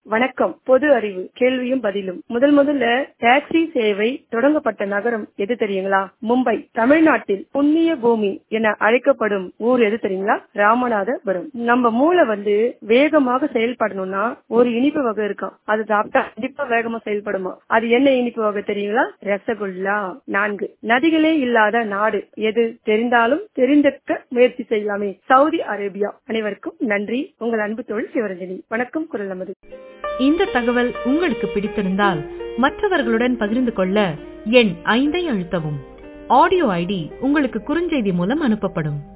வணக்கம் பொது அறிவு கேள்வியும் பதிலும் முதல் முதல்ல டாக்ஸி சேவை தொடங்கப்பட்ட நகரம் எது தெரியுங்களா மும்பை தமிழ்நாட்டில் புண்ணிய பூமி என அழைக்கப்படும் ஊர் எது தெரியுங்களா ராமநாதபுரம் நம்ம மூளை வந்து வேகமாக செயல்படணும்னா ஒரு இனிப்பு வகை இருக்கும் அது சாப்பிட்டா கண்டிப்பா வேகமா செயல்படுமா அது என்ன இனிப்பு வகை தெரியுங்களா ரசகுல்லா நான்கு நதிகளே இல்லாத நாடு எது தெரிந்தாலும் தெரிந்திருக்க முயற்சி செய்யலாமே சவுதி அரேபியா அனைவருக்கும் நன்றி உங்கள் அன்பு தோழி சிவரஞ்சனி வணக்கம் குரல் நமது இந்த தகவல் உங்களுக்கு பிடித்திருந்தால் மற்றவர்களுடன் பகிர்ந்து கொள்ள எண் ஐந்தை அழுத்தவும் ஆடியோ ஐடி உங்களுக்கு குறுஞ்செய்தி மூலம் அனுப்பப்படும்